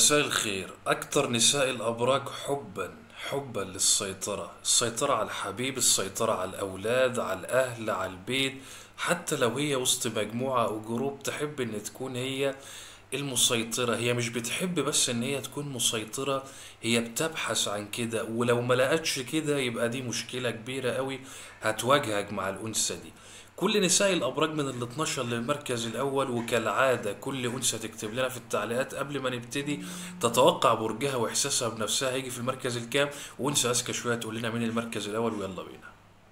مساء الخير أكتر نساء الأبراج حبا حبا للسيطرة السيطرة على الحبيب السيطرة على الأولاد على الأهل على البيت حتى لو هي وسط مجموعة أو جروب تحب إن تكون هي المسيطرة هي مش بتحب بس إن هي تكون مسيطرة هي بتبحث عن كده ولو ما لقتش كده يبقى دي مشكلة كبيرة قوي هتواجهك مع الأنثى دي كل نساء الأبراج من ال 12 للمركز الأول وكالعادة كل أنثى تكتب لنا في التعليقات قبل ما نبتدي تتوقع برجها وإحساسها بنفسها هيجي في المركز الكام وأنثى أذكى شوية تقول لنا مين المركز الأول ويلا بينا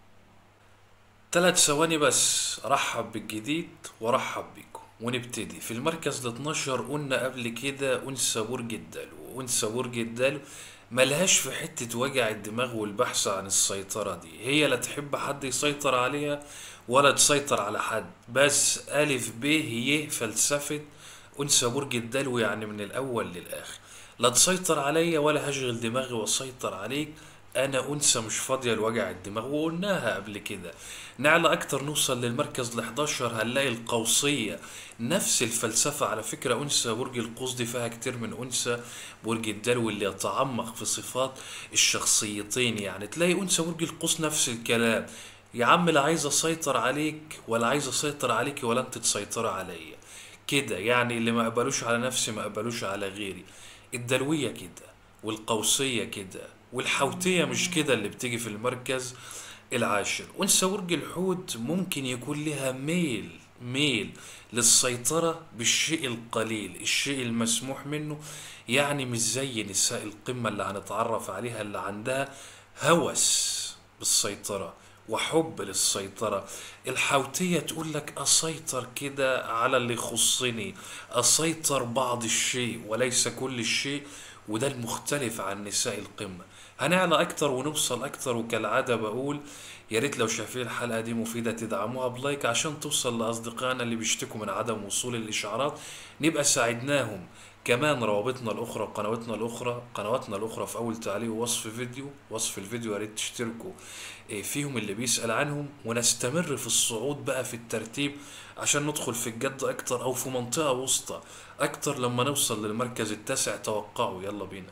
ثلاث ثواني بس رحب بالجديد ورحب بيكم ونبتدي في المركز ال 12 قلنا قبل كده أنثى برج الدلو وأنثى برج الدلو ملهاش في حتة وجع الدماغ والبحث عن السيطرة دي هي لا تحب حد يسيطر عليها ولا تسيطر على حد بس ألف ب ي فلسفة أنثى برج الدلو يعني من الأول للآخر لا تسيطر عليا ولا هشغل دماغي واسيطر عليك انا انثى مش فاضيه لوجع الدماغ وقلناها قبل كده نعلى اكتر نوصل للمركز ال 11 هنلاقي القوسيه نفس الفلسفه على فكره انثى برج القوس دي فيها كتير من انثى برج الدلو اللي يتعمق في صفات الشخصيتين يعني تلاقي انثى برج القوس نفس الكلام يا عم لا عايز اسيطر عليك ولا عايز اسيطر عليك ولا انت تسيطري عليا كده يعني اللي ما قبلوش على نفسي ما قبلوش على غيري الدلويه كده والقوسيه كده والحوتية مش كده اللي بتيجي في المركز العاشر أنثى برج الحوت ممكن يكون لها ميل ميل للسيطرة بالشيء القليل الشيء المسموح منه يعني مش زي نساء القمة اللي هنتعرف عليها اللي عندها هوس بالسيطرة وحب للسيطرة الحوتية تقول لك أسيطر كده على اللي يخصني أسيطر بعض الشيء وليس كل الشيء وده المختلف عن نساء القمة هنعلى أكتر ونوصل أكتر وكالعادة بقول يا ريت لو شايفين الحلقة دي مفيدة تدعموها بلايك عشان توصل لأصدقائنا اللي بيشتكوا من عدم وصول الإشعارات نبقى ساعدناهم كمان روابطنا الأخرى وقنواتنا الأخرى قنواتنا الأخرى في أول تعليق ووصف فيديو وصف الفيديو يا ريت تشتركوا فيهم اللي بيسأل عنهم ونستمر في الصعود بقى في الترتيب عشان ندخل في الجد أكتر أو في منطقة وسطى أكتر لما نوصل للمركز التاسع توقعوا يلا بينا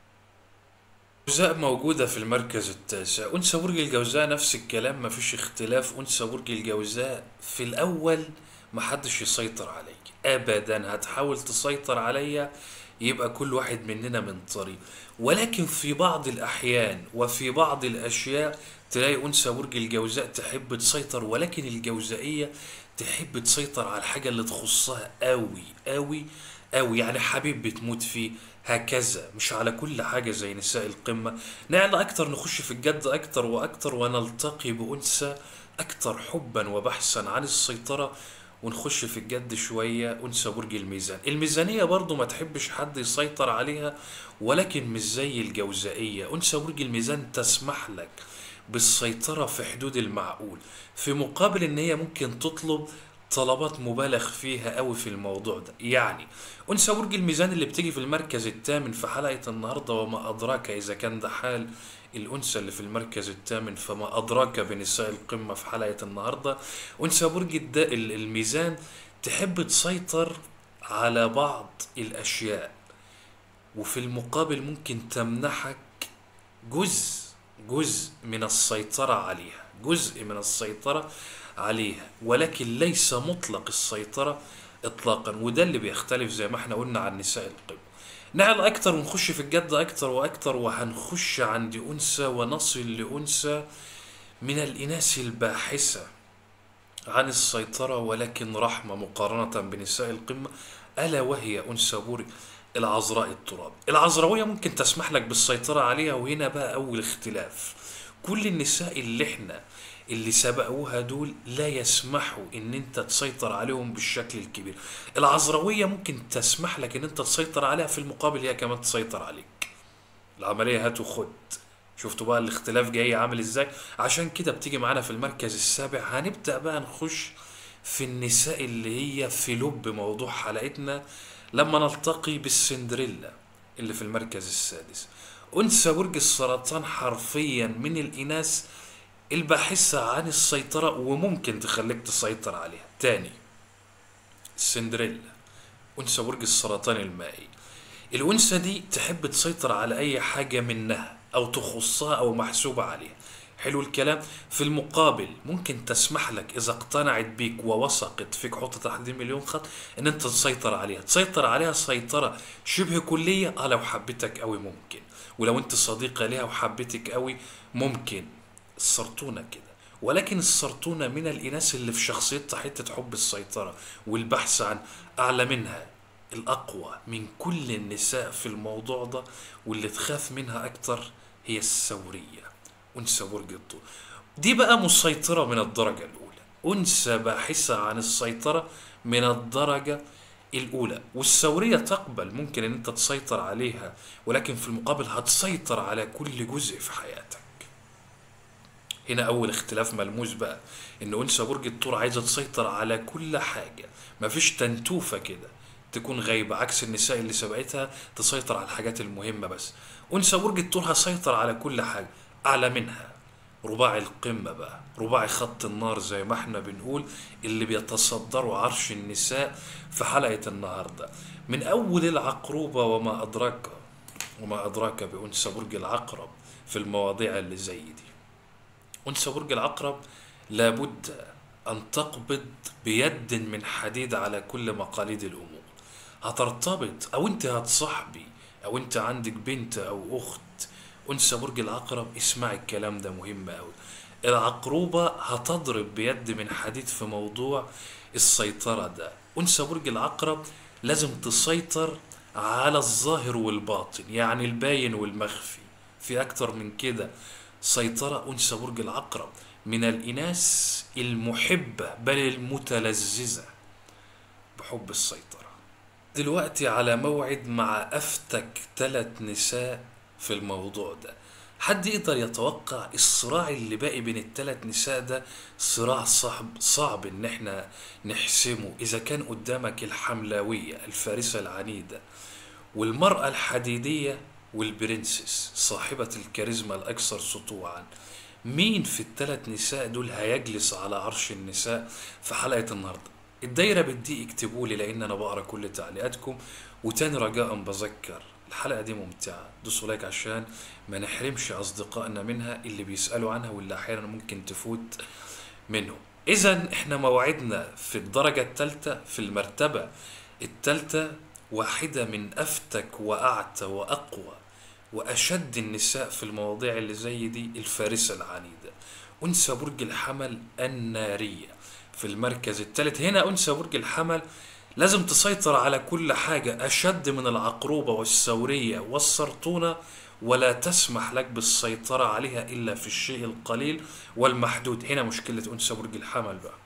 الجوزاء موجودة في المركز التاسع أنثى برج الجوزاء نفس الكلام مفيش اختلاف أنثى برج الجوزاء في الأول محدش يسيطر عليك أبدا هتحاول تسيطر عليا يبقى كل واحد مننا من طريق ولكن في بعض الأحيان وفي بعض الأشياء تلاقي أنثى برج الجوزاء تحب تسيطر ولكن الجوزائية تحب تسيطر على الحاجة اللي تخصها قوي قوي قوي يعني حبيب بتموت فيه هكذا مش على كل حاجة زي نساء القمة نعلى أكتر نخش في الجد أكتر وأكتر ونلتقي بأنثى أكتر حبا وبحثا عن السيطرة ونخش في الجد شوية أنثى برج الميزان الميزانية برضو ما تحبش حد يسيطر عليها ولكن مش زي الجوزائية أنثى برج الميزان تسمح لك بالسيطرة في حدود المعقول في مقابل ان هي ممكن تطلب طلبات مبالغ فيها قوي في الموضوع ده يعني انثى برج الميزان اللي بتيجي في المركز الثامن في حلقة النهاردة وما أدراك إذا كان ده حال الأنثى اللي في المركز الثامن فما أدراك بنساء القمة في حلقة النهاردة أنثى برج الد... الميزان تحب تسيطر على بعض الأشياء وفي المقابل ممكن تمنحك جزء جزء من السيطرة عليها جزء من السيطرة عليها ولكن ليس مطلق السيطرة إطلاقا وده اللي بيختلف زي ما احنا قلنا عن نساء القمة نعلى أكتر ونخش في الجد أكتر وأكتر وهنخش عند أنثى ونصل لأنثى من الإناث الباحثة عن السيطرة ولكن رحمة مقارنة بنساء القمة ألا وهي أنثى برج العذراء التراب العذراوية ممكن تسمح لك بالسيطرة عليها وهنا بقى أول اختلاف كل النساء اللي احنا اللي سبقوها دول لا يسمحوا ان انت تسيطر عليهم بالشكل الكبير العذراوية ممكن تسمح لك ان انت تسيطر عليها في المقابل هي كمان تسيطر عليك العملية هات وخد شفتوا بقى الاختلاف جاي عامل ازاي عشان كده بتيجي معانا في المركز السابع هنبدأ بقى نخش في النساء اللي هي في لب موضوع حلقتنا لما نلتقي بالسندريلا اللي في المركز السادس أنثى برج السرطان حرفيا من الإناث الباحثة عن السيطرة وممكن تخليك تسيطر عليها تاني سندريلا أنثى برج السرطان المائي الأنثى دي تحب تسيطر على أي حاجة منها أو تخصها أو محسوبة عليها حلو الكلام في المقابل ممكن تسمح لك إذا اقتنعت بيك ووثقت فيك حط تحت دي مليون خط إن أنت تسيطر عليها تسيطر عليها سيطرة شبه كلية أه لو حبيتك قوي ممكن ولو أنت صديقة ليها وحبيتك قوي ممكن السرطونة كده ولكن السرطونة من الإناث اللي في شخصيتها حتة حب السيطرة والبحث عن أعلى منها الأقوى من كل النساء في الموضوع ده واللي تخاف منها أكتر هي الثورية أنثى برج الطور دي بقى مسيطرة من الدرجة الأولى أنثى باحثة عن السيطرة من الدرجة الأولى والثورية تقبل ممكن إن أنت تسيطر عليها ولكن في المقابل هتسيطر على كل جزء في حياتك هنا أول اختلاف ملموس بقى إن أنثى برج الثور عايزة تسيطر على كل حاجة مفيش تنتوفة كده تكون غايبة عكس النساء اللي سبقتها تسيطر على الحاجات المهمة بس أنثى برج الثور هتسيطر على كل حاجة أعلى منها رباعي القمة بقى رباعي خط النار زي ما احنا بنقول اللي بيتصدروا عرش النساء في حلقة النهاردة من أول العقروبة وما أدراك وما أدراك بأنثى برج العقرب في المواضيع اللي زي دي أنثى برج العقرب لابد أن تقبض بيد من حديد على كل مقاليد الأمور هترتبط أو أنت هتصاحبي أو أنت عندك بنت أو أخت أنثى برج العقرب اسمعي الكلام ده مهم أوي العقروبة هتضرب بيد من حديد في موضوع السيطرة ده أنثى برج العقرب لازم تسيطر على الظاهر والباطن يعني الباين والمخفي في أكتر من كده سيطرة أنثى برج العقرب من الإناث المحبة بل المتلذذة بحب السيطرة دلوقتي على موعد مع أفتك ثلاث نساء في الموضوع ده حد يقدر يتوقع الصراع اللي باقي بين الثلاث نساء ده صراع صعب صعب ان احنا نحسمه اذا كان قدامك الحملاوية الفارسة العنيدة والمرأة الحديدية والبرنسس صاحبة الكاريزما الأكثر سطوعا مين في الثلاث نساء دول هيجلس على عرش النساء في حلقة النهاردة الدايرة بدي اكتبوا لي لأن أنا بقرأ كل تعليقاتكم وتاني رجاء بذكر الحلقة دي ممتعة دوسوا لايك عشان ما نحرمش أصدقائنا منها اللي بيسألوا عنها واللي أحيانا ممكن تفوت منهم إذا إحنا موعدنا في الدرجة الثالثة في المرتبة الثالثة واحدة من أفتك وأعتى وأقوى وأشد النساء في المواضيع اللي زي دي الفارسة العنيدة أنثى برج الحمل النارية في المركز الثالث هنا أنثى برج الحمل لازم تسيطر على كل حاجة أشد من العقروبة والثورية والسرطونة ولا تسمح لك بالسيطرة عليها إلا في الشيء القليل والمحدود هنا مشكلة أنثى برج الحمل بقى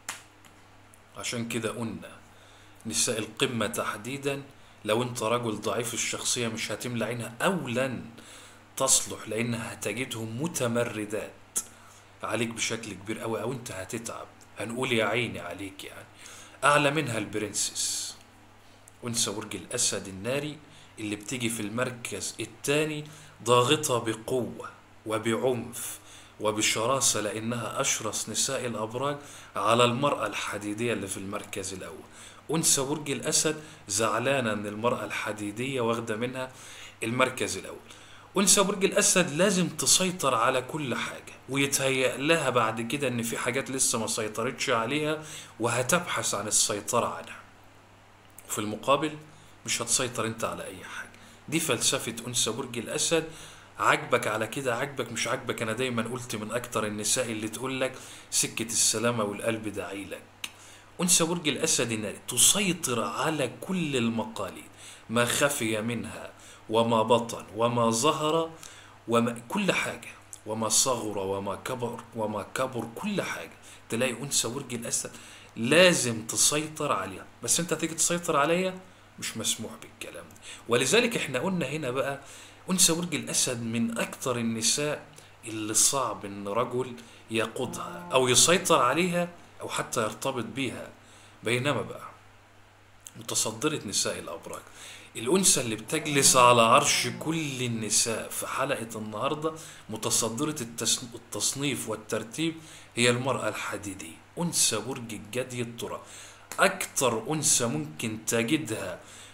عشان كده قلنا نساء القمة تحديدا لو انت رجل ضعيف الشخصية مش هتملى عينها أو لن تصلح لأنها هتجدهم متمردات عليك بشكل كبير أوي أو انت هتتعب هنقول يا عيني عليك يعني أعلى منها البرنسس أنثى برج الأسد الناري اللي بتيجي في المركز الثاني ضاغطة بقوة وبعنف وبشراسة لأنها أشرس نساء الأبراج على المرأة الحديدية اللي في المركز الأول أنثى برج الأسد زعلانة إن المرأة الحديدية واخدة منها المركز الأول أنثى برج الأسد لازم تسيطر على كل حاجة ويتهيأ لها بعد كده إن في حاجات لسه ما سيطرتش عليها وهتبحث عن السيطرة عنها وفي المقابل مش هتسيطر أنت على أي حاجة دي فلسفة أنثى برج الأسد عجبك على كده عجبك مش عجبك أنا دايما قلت من أكتر النساء اللي تقول لك سكة السلامة والقلب داعي لك أنثى برج الأسد الناري تسيطر على كل المقاليد ما خفي منها وما بطن وما ظهر وما كل حاجة وما صغر وما كبر وما كبر كل حاجة تلاقي أنثى برج الأسد لازم تسيطر عليها بس أنت تيجي تسيطر عليها مش مسموح بالكلام ده ولذلك احنا قلنا هنا بقى أنثى برج الأسد من أكتر النساء اللي صعب إن رجل يقودها أو يسيطر عليها أو حتى يرتبط بيها بينما بقى متصدرة نساء الأبراج الأنثى اللي بتجلس على عرش كل النساء في حلقة النهاردة متصدرة التسن- التصنيف والترتيب هي المرأة الحديدية أنثى برج الجدي الترى أكتر أنثى ممكن تجدها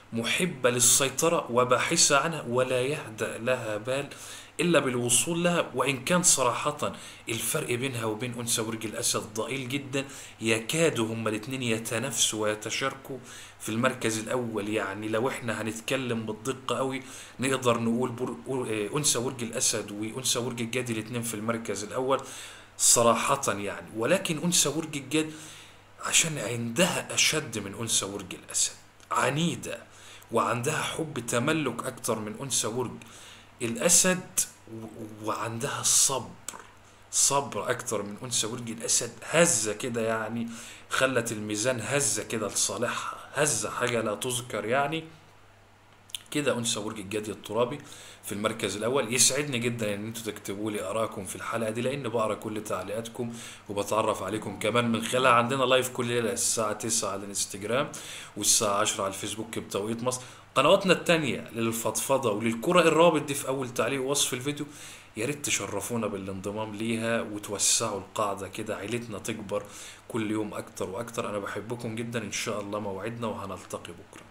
محبة للسيطرة وباحثة عنها ولا يهدأ لها بال إلا بالوصول لها وإن كان صراحة الفرق بينها وبين أنثى برج الأسد ضئيل جدا يكادوا هما الاتنين يتنافسوا ويتشاركوا في المركز الأول يعني لو إحنا هنتكلم بالدقة قوي نقدر نقول بر... آه، أنثى برج الأسد وأنثى برج الجدي الاتنين في المركز الأول صراحة يعني ولكن أنثى برج الجد عشان عندها أشد من أنثى برج الأسد عنيدة وعندها حب تملك أكتر من أنثى برج الأسد و- وعندها الصبر صبر أكتر من أنثى برج الأسد هزة كده يعني خلت الميزان هزة كده لصالحها هزة حاجة لا تذكر يعني كده انثى برج الجدي الترابي في المركز الاول يسعدني جدا ان انتوا تكتبوا لي ارائكم في الحلقه دي لان بقرا كل تعليقاتكم وبتعرف عليكم كمان من خلالها عندنا لايف كل ليله الساعه 9 على الانستجرام والساعه 10 على الفيسبوك بتوقيت مصر قنواتنا التانية للفضفضة وللكرة الرابط دي في أول تعليق ووصف الفيديو يا ريت تشرفونا بالانضمام ليها وتوسعوا القاعدة كده عيلتنا تكبر كل يوم أكتر وأكتر أنا بحبكم جدا إن شاء الله موعدنا وهنلتقي بكرة